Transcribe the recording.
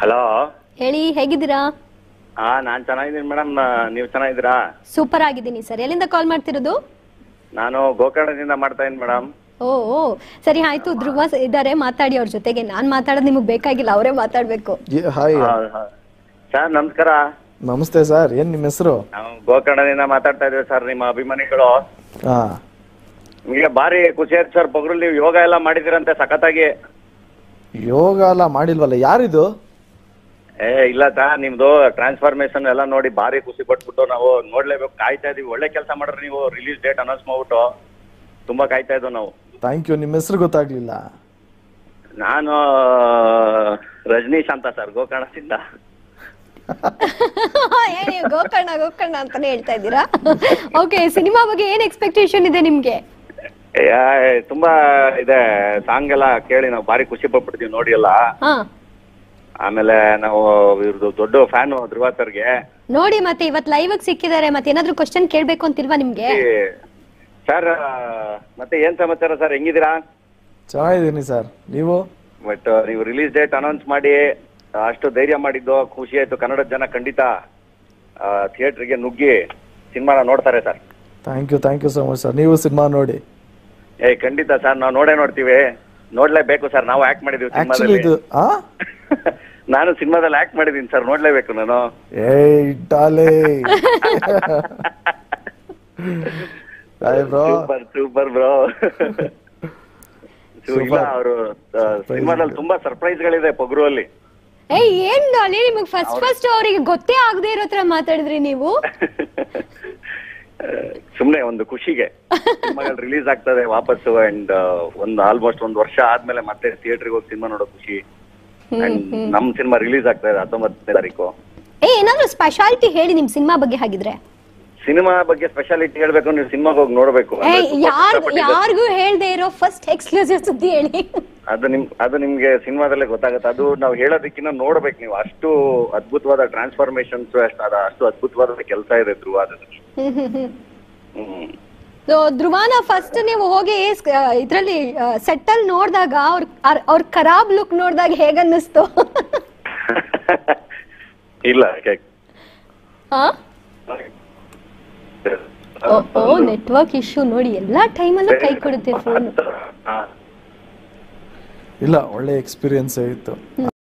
Hello ಹೇಳಿ ಹೇಗಿದ್ದೀರಾ ಹಾ ನಾನ್ ಚೆನ್ನಾಗಿದ್ದೀನಿ ಮೇಡಮ್ ನೀವು ಚೆನ್ನಾಗಿದ್ದೀರಾ ಸೂಪರ್ ಆಗಿದ್ದೀನಿ ಸರ್ ಎಲ್ಲಿಂದ ಕಾಲ್ ಮಾಡ್ತಿರೋದು ನಾನು ಗೋಕರ್ಣದಿಂದ ಮಾಡ್ತಾ ಇದ್ದೀನಿ ಮೇಡಮ್ ಓ ಓ, ಸರಿ ಆಯ್ತು ಧ್ರುವ ಸ- ಇದ್ದಾರೆ ಮಾತಾಡಿ ಅವ್ರ ಜೊತೆಗೆ ನಾನ್ ಮಾತಾಡೋದು ನಿಮಗೆ ಬೇಕಾಗಿಲ್ಲ ಅವರೇ ಮಾತಾಡ್ಬೇಕು ಏ- ಹಾಯ್ ಸರ್ ನಮಸ್ಕಾರ ನಮಸ್ತೆ ಸರ್ ಏನ್ ನಿಮ್ಮ ಹೆಸರು ನಾವು ಗೋಕರ್ಣದಿಂದ ಮಾತಾಡ್ತಾ ಇದ್ದೀವಿ ಸರ್ ನಿಮ್ಮ ಅಭಿಮಾನಿಗಳು ಹಾ ನಿಮಗೆ ಭಾರಿ ಖುಷಿ ಆಯ್ತು ಸರ್ ಪಗ್ರು ನೀವು ಯೋಗ ಎಲ್ಲ ಮಾಡಿದಿರಂತೆ ಸಖತ್ತಾಗಿ ಯೋಗ ಎಲ್ಲ ಮಾಡಿಲ್ವಲ್ಲ ಯಾರಿದು ಏ ಇಲ್ಲ ಸರ್ ನಿಮ್ದು ಟ್ರಾನ್ಸ್ಫಾರ್ಮೇಶನ್ ಎಲ್ಲ ನೋಡಿ ಭಾರಿ ಖುಷಿ ಪಟ್ಬಿಟ್ಟು ನಾವು ನೋಡ್ಲೇಬೇಕು ಕಾಯ್ತಾ ಇದೀವಿ ಒಳ್ಳೆ ಕೆಲಸ ಮಾಡ್ರಿ ನೀವು ರಿಲೀಸ್ ಡೇಟ್ ಅನೌನ್ಸ್ ಮಾಡ್ಬಿಟ್ಟು ತುಂಬಾ ಕಾಯ್ತಾ ಇದ್ದೋ ನಾವು ಥ್ಯಾಂಕ್ ಯು ನಿಮ್ಮ ಹೆಸರು ಗೊತ್ತಾಗ್ಲಿಲ್ಲ ನಾನು ರಜನೀಶ್ ಅಂತ ಸರ್ ಗೋಕರ್ಣದಿಂದ ಏ, ನೀವು ಗೋಕರ್ಣ ಗೋಕರ್ಣ ಅಂತಾನೆ ಹೇಳ್ತಾ ಇದ್ದೀರಾ ಓಕೆ ಸಿನಿಮಾ ಬಗ್ಗೆ ಏನ್ ಎಕ್ಸ್ಪೆಕ್ಟೇಷನ್ ಇದೆ ನಿಮ್ಗೆ ಯಾ, ತುಂಬಾ ಇದೆ ಸಾಂಗ್ ಎಲ್ಲ ಕೇಳಿ ನಾವು ಭಾರಿ ಖುಷಿ ಪಟ್ಬಿಡ್ತೀವಿ ನೋಡಿ ಎಲ್ಲ ಹಾ ಆಮೇಲೆ ನಾವು ಇವ್ರದ್ದು ದೊಡ್ಡ ಫ್ಯಾನು ಧ್ರುವ ಸರ್ಗೆ ನೋಡಿ ಮತ್ತೆ ಇವತ್ ಲೈವ್ ಸಿಕ್ಕಿದ್ದಾರೆ ಮತ್ತೆ ಏನಾದ್ರು ಕ್ವಶನ್ ಕೇಳ್ಬೇಕು ಅಂತಿಲ್ವಾ ನಿಮ್ಗೆ ಸರ್ ಮತ್ತೆ ಏನ್ ಸಮಾಚಾರ ಸರ್ ಹೆಂಗಿದ್ದೀರಾ ಚೆನ್ನಾಗಿದ್ದೀನಿ ಸರ್ ನೀವು ಬಟ್ ನೀವು ರಿಲೀಸ್ ಡೇಟ್ ಅನೌನ್ಸ್ ಮಾಡಿ ಅಷ್ಟು ಧೈರ್ಯ ಮಾಡಿದ್ದು ಖುಷಿ ಆಯ್ತು ಕನ್ನಡದ ಜನ ಖಂಡಿತ ಥಿಯೇಟ್ರಿಗೆ ನುಗ್ಗಿ ಸಿನಿಮಾನ ನೋಡ್ತಾರೆ sir thank you thank you so much sir ನೀವು ಸಿನಿಮಾ ನೋಡಿ ಏ ಖಂಡಿತ ಸರ್ ನಾವು ನೋಡೇ ನೋಡ್ತೀವಿ ನೋಡ್ಲೇಬೇಕು ಸರ್ ನಾವು ಆಕ್ಟ್ ಮಾಡಿದೀವಿ ಆಕ್ಚುಲಿ ಸಿನಿಮಾದಲ್ಲಿ ಇದು ಆ ನಾನು ಸಿನಿಮಾದಲ್ಲಿ ಆಕ್ಟ್ ಮಾಡಿದೀನಿ ಸರ್ ನೋಡ್ಲೇಬೇಕು ನಾನು ಏಯ್ ಡಾಲೆ hi bro super super bro ಇಲ್ಲ ಅವರು ಸಿನಿಮಾದಲ್ಲಿ ತುಂಬಾ ಸರ್ಪ್ರೈಸ್ ಗಳಿದೆ ಪೊಗ್ರು ಅಲ್ಲಿ ಏಯ್ ಏನ್ ಅಲ್ಲಿ ನಿಮಗೆ ಫಸ್ಟ್ ಫಸ್ಟ್ ಅವರಿಗೆ ಗೊತ್ತೇ ಆಗದೆ ಇರೋ ತರ ಮಾತಾಡಿದ್ರಿ ನೀವು ಸುಮ್ನೆ ಒಂದು ಖುಷಿಗೆ ಸಿನಿಮಾಗಳು ರಿಲೀಸ್ ಆಗ್ತದೆ ವಾಪಸ್ಸು ಅಂಡ್ ಒಂದು ಆಲ್ಮೋಸ್ಟ್ ಒಂದು ವರ್ಷ ಆದ್ಮೇಲೆ ಮತ್ತೆ ಥಿಯೇಟರ್ಗೆ ಹೋಗಿ ಸಿನಿಮಾ ನೋಡೋ ಖುಷಿ ಅಂಡ್ ನಮ್ ಸಿನಿಮಾ ರಿಲೀಸ್ ಆಗ್ತಾ ಇದೆ ಹತ್ತೊಂಬತ್ತನೇ ತಾರೀಕು ಏ ಏನಾದ್ರು ಸ್ಪೆಷಾಲಿಟಿ ಹೇಳಿ ನಿಮ್ ಸಿನಿಮಾ ಬಗ್ಗೆ ಹಾಗಿದ್ರೆ ಸಿನಿಮಾ ಬಗ್ಗೆ ಸ್ಪೆಷಾಲಿಟಿ ಹೇಳ್ಬೇಕು ನೀವು ಸಿನಿಮಾಗೆ ಹೋಗಿ ನೋಡ್ಬೇಕು ಏ ಅಂದ್ರೆ ತುಂಬಾ ಯಾರ್ ಕಷ್ಟಪಟ್ಟಿದ್ದಾರೆ. ಯಾರಿಗೂ ಹೇಳ್ದೆ ಇರೋ ಫಸ್ಟ್ ಎಕ್ಸ್ಕ್ಲೂಸಿವ್ ಸುದ್ದಿ ಹೇಳಿ ಅದು ನಿಮ್ ಅದು ನಿಮ್ಗೆ ಸಿನಿಮಾದಲ್ಲೇ ಗೊತ್ತಾಗುತ್ತೆ ಅದು ನಾವು ಹೇಳೋದಕ್ಕಿಂತ ನೋಡ್ಬೇಕು ನೀವು ಅಷ್ಟು ಅದ್ಭುತವಾದ ಟ್ರಾನ್ಸ್ಫಾರ್ಮೇಶನ್ಸ್ ಅಷ್ಟು ಅದ ಅಷ್ಟು ಅದ್ಭುತವಾದ ಕೆಲಸ ಇದೆ ಧ್ರುವ ಅದ್ರಲ್ಲಿ. ಹ್ಮ್ So, ಧ್ರುವನ ಫಸ್ಟ್ ನೀವು ಹೋಗಿ ಇದ್ರಲ್ಲಿ ಸೆಟ್ಟಲ್ ನೋಡಿದಾಗ ಅವ್ರ ಅವ್ರ ಖರಾಬ್ ಲುಕ್ ನೋಡಿದಾಗ ಹೇಗನ್ನಿಸ್ತು ಇಲ್ಲ ಕೆ- ಹಾ ಓ ನೆಟ್ವರ್ಕ್ ಇಶ್ಯೂ ನೋಡಿ ಎಲ್ಲಾ ಟೈಮಲ್ಲೂ ಕೈ ಕೊಡುತ್ತೆ ಫೋನ್ ಹಾ. ಇಲ್ಲ ಒಳ್ಳೆ ಎಕ್ಸ್ಪೀರಿಯನ್ಸ್ ಇತ್ತು